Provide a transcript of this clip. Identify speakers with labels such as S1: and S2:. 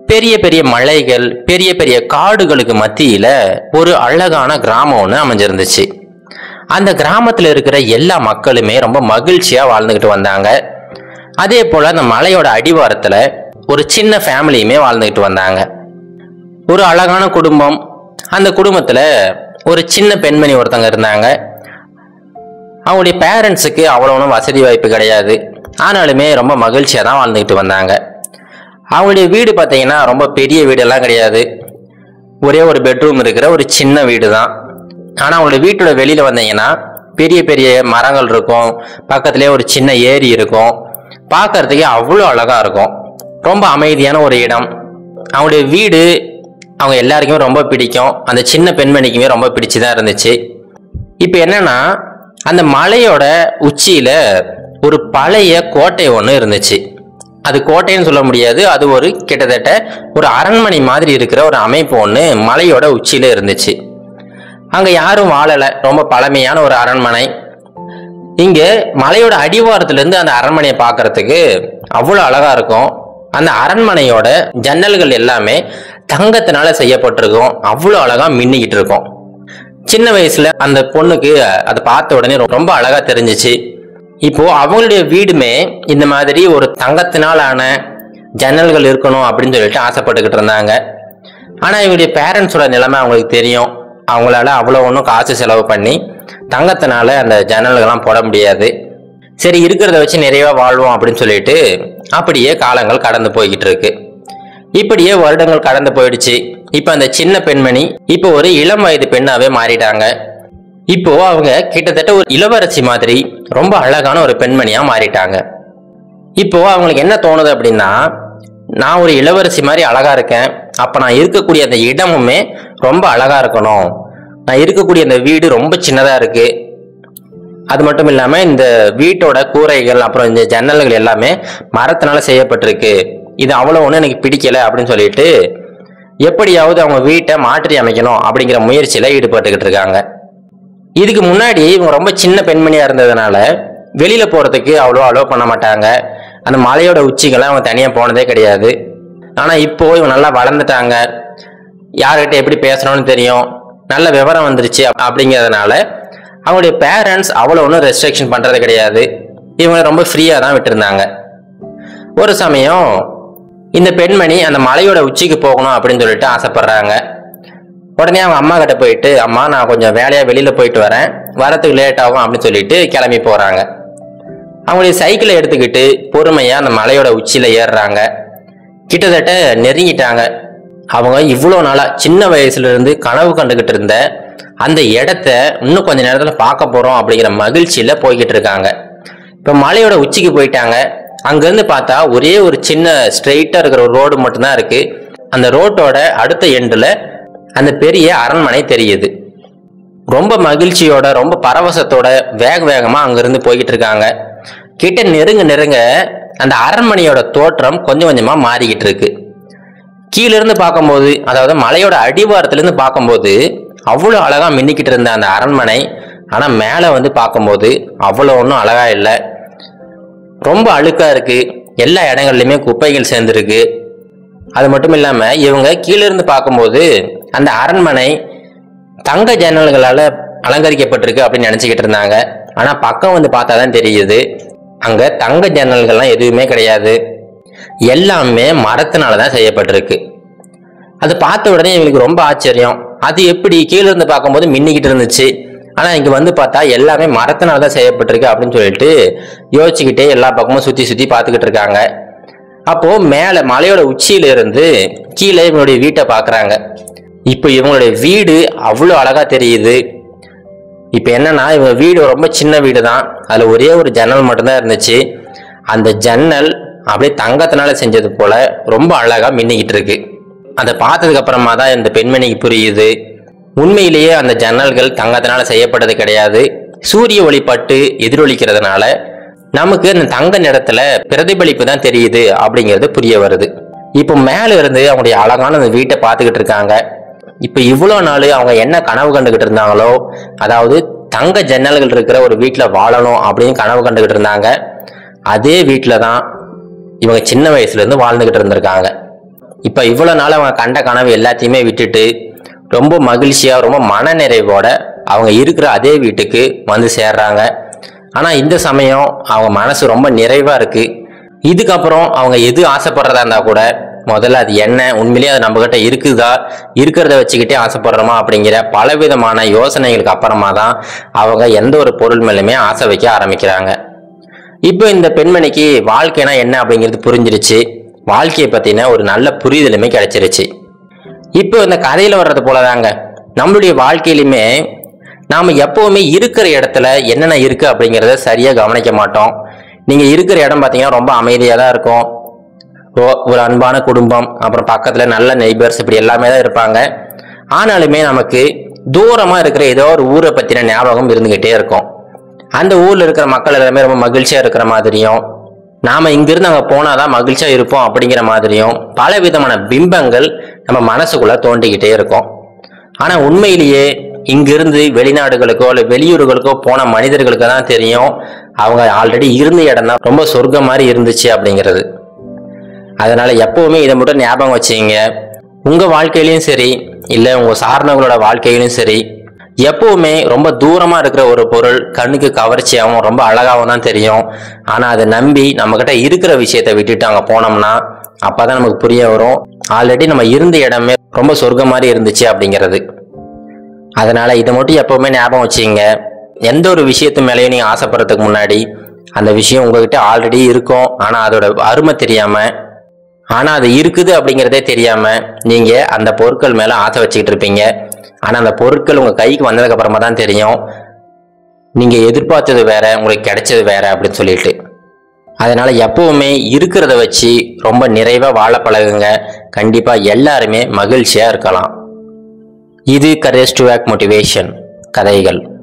S1: பெரிய பெரிய மலைகள் பெரிய பெரிய காடுகளுக்கு மத்தியில ஒரு அழகான கிராமம் ஒன்று அமைஞ்சிருந்துச்சு அந்த கிராமத்துல இருக்கிற எல்லா மக்களுமே ரொம்ப மகிழ்ச்சியா வாழ்ந்துகிட்டு வந்தாங்க அதே போல அந்த மலையோட அடிவாரத்துல ஒரு சின்ன ஃபேமிலியுமே வாழ்ந்துகிட்டு வந்தாங்க ஒரு அழகான குடும்பம் அந்த குடும்பத்துல ஒரு சின்ன பெண்மணி ஒருத்தங்க இருந்தாங்க அவங்களுடைய பேரண்ட்ஸுக்கு அவ்வளோ ஒன்றும் வசதி வாய்ப்பு கிடையாது ஆனாலுமே ரொம்ப மகிழ்ச்சியாக தான் வாழ்ந்துக்கிட்டு வந்தாங்க அவங்களுடைய வீடு பார்த்தீங்கன்னா ரொம்ப பெரிய வீடெல்லாம் கிடையாது ஒரே ஒரு பெட்ரூம் இருக்கிற ஒரு சின்ன வீடு தான் ஆனால் அவங்களுடைய வீட்டோட வெளியில் வந்தீங்கன்னா பெரிய பெரிய மரங்கள் இருக்கும் பக்கத்துலேயே ஒரு சின்ன ஏரி இருக்கும் பார்க்கறதுக்கே அவ்வளோ அழகாக இருக்கும் ரொம்ப அமைதியான ஒரு இடம் அவங்களுடைய வீடு அவங்க எல்லாருக்குமே ரொம்ப பிடிக்கும் அந்த சின்ன பெண்மணிக்குமே ரொம்ப பிடிச்சு தான் இருந்துச்சு இப்போ என்னன்னா அந்த மலையோட உச்சியில ஒரு பழைய கோட்டை ஒன்று இருந்துச்சு அது கோட்டைன்னு சொல்ல முடியாது அது ஒரு கிட்டத்தட்ட ஒரு அரண்மனை மாதிரி இருக்கிற ஒரு அமைப்பு ஒன்று மலையோட உச்சியில இருந்துச்சு அங்க யாரும் வாழலை ரொம்ப பழமையான ஒரு அரண்மனை இங்க மலையோட அடிவாரத்துல இருந்து அந்த அரண்மனையை பார்க்கறதுக்கு அவ்வளோ அழகா இருக்கும் அந்த அரண்மனையோட ஜன்னல்கள் எல்லாமே தங்கத்தினால செய்யப்பட்டிருக்கும் அவ்வளோ அழகா மின்னிக்கிட்டு இருக்கும் சின்ன வயசுல அந்த பொண்ணுக்கு அதை பார்த்த உடனே ரொம்ப அழகா தெரிஞ்சிச்சு இப்போ அவங்களுடைய வீடுமே இந்த மாதிரி ஒரு தங்கத்தினால் ஆன ஜன்னல்கள் இருக்கணும் அப்படின்னு சொல்லிட்டு ஆசைப்பட்டுக்கிட்டு இருந்தாங்க ஆனா இவங்களுடைய பேரண்ட்ஸோட நிலைமை அவங்களுக்கு தெரியும் அவங்களால அவ்வளோ ஒன்றும் காசு செலவு பண்ணி தங்கத்தினால அந்த ஜன்னல்கள்லாம் போட முடியாது சரி இருக்கிறத வச்சு நிறைவா வாழ்வோம் அப்படின்னு சொல்லிட்டு அப்படியே காலங்கள் கடந்து போய்கிட்டு இருக்கு இப்படியே வருடங்கள் கடந்து போயிடுச்சு இப்போ அந்த சின்ன பெண்மணி இப்போ ஒரு இளம் வயது பெண்ணாவே மாறிட்டாங்க இப்போ அவங்க கிட்டத்தட்ட ஒரு இளவரசி மாதிரி ரொம்ப அழகான ஒரு பெண்மணியா மாறிட்டாங்க இப்போ அவங்களுக்கு என்ன தோணுது அப்படின்னா நான் ஒரு இளவரசி மாதிரி அழகா இருக்கேன் அப்ப நான் இருக்கக்கூடிய அந்த இடமுமே ரொம்ப அழகா இருக்கணும் நான் இருக்கக்கூடிய அந்த வீடு ரொம்ப சின்னதா இருக்கு அது மட்டும் இல்லாம இந்த வீட்டோட கூரைகள் அப்புறம் இந்த ஜன்னல்கள் எல்லாமே மரத்தினால செய்யப்பட்டிருக்கு இது அவ்வளவு ஒன்றும் எனக்கு பிடிக்கல அப்படின்னு சொல்லிட்டு எப்படியாவது அவங்க வீட்டை மாற்றி அமைக்கணும் அப்படிங்கிற முயற்சியில ஈடுபட்டுக்கிட்டு இருக்காங்க இதுக்கு முன்னாடி இவங்க ரொம்ப சின்ன பெண்மணியா இருந்ததுனால வெளியில போறதுக்கு அவ்வளோ அலோவ் பண்ண மாட்டாங்க அந்த மலையோட உச்சிக்கெல்லாம் அவங்க தனியா போனதே கிடையாது ஆனா இப்போ இவங்க நல்லா வளர்ந்துட்டாங்க யார்கிட்ட எப்படி பேசணும்னு தெரியும் நல்ல விவரம் வந்துருச்சு அப்~ அப்படிங்கிறதுனால அவங்களுடைய பேரண்ட்ஸ் அவ்வளோ ஒன்றும் ரெஸ்ட்ரிக்ஷன் பண்றது கிடையாது இவங்க ரொம்ப ஃப்ரீயா தான் விட்டுருந்தாங்க ஒரு சமயம் இந்த பெண்மணி அந்த மலையோட உச்சிக்கு போகணும் அப்படின்னு சொல்லிட்டு ஆசைப்படுறாங்க உடனே அவங்க அம்மா கிட்ட போயிட்டு அம்மா நான் கொஞ்சம் வேலையா வெளியில போயிட்டு வரேன் வரத்துக்கு லேட் ஆகும் அப்படின்னு சொல்லிட்டு கிளம்பி போறாங்க அவங்களுடைய சைக்கிளை எடுத்துக்கிட்டு பொறுமையா அந்த மலையோட உச்சியில ஏறுறாங்க கிட்டத்தட்ட நெருங்கிட்டாங்க அவங்க இவ்வளோ நாளா சின்ன வயசுல இருந்து கனவு கண்டுகிட்டு இருந்த அந்த இடத்த இன்னும் கொஞ்ச நேரத்துல பார்க்க போறோம் அப்படிங்கிற மகிழ்ச்சியில போய்கிட்டு இருக்காங்க இப்ப மலையோட உச்சிக்கு போயிட்டாங்க அங்கிருந்து பார்த்தா ஒரே ஒரு சின்ன ஸ்ட்ரெயிட்டா இருக்கிற ஒரு ரோடு மட்டும்தான் இருக்கு அந்த ரோட்டோட அடுத்த எண்டுல அந்த பெரிய அரண்மனை தெரியுது ரொம்ப மகிழ்ச்சியோட ரொம்ப பரவசத்தோட வேக வேகமா அங்கிருந்து போய்கிட்டு இருக்காங்க கிட்ட நெருங்க நெருங்க அந்த அரண்மனையோட தோற்றம் கொஞ்சம் கொஞ்சமா மாறிக்கிட்டு இருக்கு கீழ இருந்து பார்க்கும்போது அதாவது மலையோட அடிவாரத்துல இருந்து பார்க்கும்போது அவ்வளோ அழகா மின்னிக்கிட்டு இருந்த அந்த அரண்மனை ஆனா மேல வந்து பார்க்கும்போது அவ்வளோ ஒன்றும் அழகா இல்லை ரொம்ப அழுக்கா இருக்கு எல்லா இடங்கள்லையுமே குப்பைகள் சேர்ந்துருக்கு அது மட்டும் இல்லாம இவங்க கீழ இருந்து பார்க்கும்போது அந்த அரண்மனை தங்க ஜன்னல்களால அலங்கரிக்கப்பட்டிருக்கு அப்படின்னு நினைச்சுக்கிட்டு இருந்தாங்க ஆனா பக்கம் வந்து பார்த்தா தான் தெரியுது அங்க தங்க ஜன்னல்கள்லாம் எதுவுமே கிடையாது எல்லாமே மரத்தினால தான் செய்யப்பட்டிருக்கு அது பார்த்த உடனே இவங்களுக்கு ரொம்ப ஆச்சரியம் அது எப்படி கீழே இருந்து பார்க்கும்போது மின்னிக்கிட்டு இருந்துச்சு ஆனா இங்க வந்து பார்த்தா எல்லாமே மரத்தினால தான் செய்யப்பட்டிருக்கு அப்படின்னு சொல்லிட்டு யோசிச்சுக்கிட்டே எல்லா பக்கமும் சுத்தி சுத்தி பார்த்துக்கிட்டு இருக்காங்க அப்போ மேல மலையோட உச்சியில இருந்து கீழே இவங்களுடைய வீட்டை பார்க்கறாங்க இப்போ இவங்களுடைய வீடு அவ்வளோ அழகா தெரியுது இப்போ என்னன்னா இவங்க வீடு ரொம்ப சின்ன வீடு தான் அதில் ஒரே ஒரு ஜன்னல் மட்டும்தான் இருந்துச்சு அந்த ஜன்னல் அப்படியே தங்கத்தினால செஞ்சது போல ரொம்ப அழகா மின்னிக்கிட்டு இருக்கு அதை பார்த்ததுக்கு அப்புறமா தான் இந்த பெண்மணிக்கு புரியுது உண்மையிலேயே அந்த ஜன்னல்கள் தங்கத்தினால செய்யப்பட்டது கிடையாது சூரிய ஒளி பட்டு எதிரொலிக்கிறதுனால நமக்கு அந்த தங்க நிறத்துல பிரதிபலிப்பு தான் தெரியுது அப்படிங்கிறது புரிய வருது இப்போ மேல இருந்து அவங்களுடைய அழகான அந்த வீட்டை பார்த்துக்கிட்டு இருக்காங்க இப்போ இவ்வளோ நாள் அவங்க என்ன கனவு கண்டுகிட்டு இருந்தாங்களோ அதாவது தங்க ஜன்னல்கள் இருக்கிற ஒரு வீட்டில் வாழணும் அப்படின்னு கனவு கண்டுகிட்டு இருந்தாங்க அதே வீட்டில் தான் இவங்க சின்ன வயசுல இருந்து வாழ்ந்துகிட்டு இருந்திருக்காங்க இப்போ இவ்வளோ நாள் அவங்க கண்ட கனவு எல்லாத்தையுமே விட்டுட்டு ரொம்ப மகிழ்ச்சியாக ரொம்ப மனநிறைவோட அவங்க இருக்கிற அதே வீட்டுக்கு வந்து சேர்றாங்க ஆனால் இந்த சமயம் அவங்க மனசு ரொம்ப நிறைவாக இருக்கு இதுக்கப்புறம் அவங்க எது ஆசைப்படுறதா இருந்தால் கூட முதல்ல அது என்ன உண்மையிலேயே அது நம்மக்கிட்ட இருக்குதா இருக்கிறத வச்சுக்கிட்டே ஆசைப்படுறோமா அப்படிங்கிற பலவிதமான யோசனைகளுக்கு அப்புறமா தான் அவங்க எந்த ஒரு பொருள் மேலுமே ஆசை வைக்க ஆரம்பிக்கிறாங்க இப்போ இந்த பெண்மணிக்கு வாழ்க்கைனா என்ன அப்படிங்கிறது புரிஞ்சிருச்சு வாழ்க்கையை பற்றின ஒரு நல்ல புரிதலுமே கிடைச்சிருச்சு இப்போ இந்த கதையில் வர்றது போலதாங்க நம்மளுடைய வாழ்க்கையிலுமே நாம் எப்பவுமே இருக்கிற இடத்துல என்னென்ன இருக்கு அப்படிங்கிறத சரியாக கவனிக்க மாட்டோம் நீங்கள் இருக்கிற இடம் பார்த்தீங்கன்னா ரொம்ப அமைதியாக தான் இருக்கும் ஓ- ஒரு அன்பான குடும்பம் அப்புறம் பக்கத்தில் நல்ல நெய்பர்ஸ் இப்படி எல்லாமே தான் இருப்பாங்க ஆனாலுமே நமக்கு தூரமாக இருக்கிற ஏதோ ஒரு ஊரை பற்றின ஞாபகம் இருந்துக்கிட்டே இருக்கும் அந்த ஊரில் இருக்கிற மக்கள் எல்லாமே ரொம்ப மகிழ்ச்சியாக இருக்கிற மாதிரியும் நாம் இங்கிருந்து அங்கே போனால் தான் மகிழ்ச்சியாக இருப்போம் அப்படிங்கிற மாதிரியும் பல விதமான பிம்பங்கள் நம்ம மனசுக்குள்ளே தோண்டிக்கிட்டே இருக்கும் ஆனால் உண்மையிலேயே இங்கிருந்து வெளிநாடுகளுக்கோ இல்லை வெளியூர்களுக்கோ போன மனிதர்களுக்கு தான் தெரியும் அவங்க ஆல்ரெடி இருந்த இடம் தான் ரொம்ப சொர்க்கம் மாதிரி இருந்துச்சு அப்படிங்கிறது அதனால எப்பவுமே இதை மட்டும் ஞாபகம் வச்சுங்க உங்க வாழ்க்கையிலயும் சரி இல்லை உங்க சார்ந்தவங்களோட வாழ்க்கையிலும் சரி எப்பவுமே ரொம்ப தூரமா இருக்கிற ஒரு பொருள் கண்ணுக்கு கவர்ச்சியாகவும் ரொம்ப அழகாகவும் தான் தெரியும் ஆனா அதை நம்பி நம்ம கிட்ட இருக்கிற விஷயத்தை விட்டுட்டு அங்க போனோம்னா அப்பதான் நமக்கு புரிய வரும் ஆல்ரெடி நம்ம இருந்த இடமே ரொம்ப சொர்க்கம் மாதிரி இருந்துச்சு அப்படிங்கிறது அதனால இதை மட்டும் எப்பவுமே ஞாபகம் வச்சுங்க எந்த ஒரு விஷயத்து மேலேயும் நீங்க ஆசைப்படுறதுக்கு முன்னாடி அந்த விஷயம் உங்ககிட்ட ஆல்ரெடி இருக்கும் ஆனா அதோட அருமை தெரியாம ஆனா அது இருக்குது அப்படிங்கிறதே தெரியாம நீங்க அந்த பொருட்கள் மேல ஆசை வச்சுக்கிட்டு இருப்பீங்க ஆனா அந்த பொருட்கள் உங்க கைக்கு வந்ததுக்கு அப்புறமா தான் தெரியும் நீங்க எதிர்பார்த்தது வேற உங்களுக்கு கிடைச்சது வேற அப்படின்னு சொல்லிட்டு அதனால எப்பவுமே இருக்கிறத வச்சு ரொம்ப நிறைவா வாழ பழகுங்க கண்டிப்பா எல்லாருமே மகிழ்ச்சியா இருக்கலாம் இது கரேஜ் டு ஆக் மோட்டிவேஷன் கதைகள்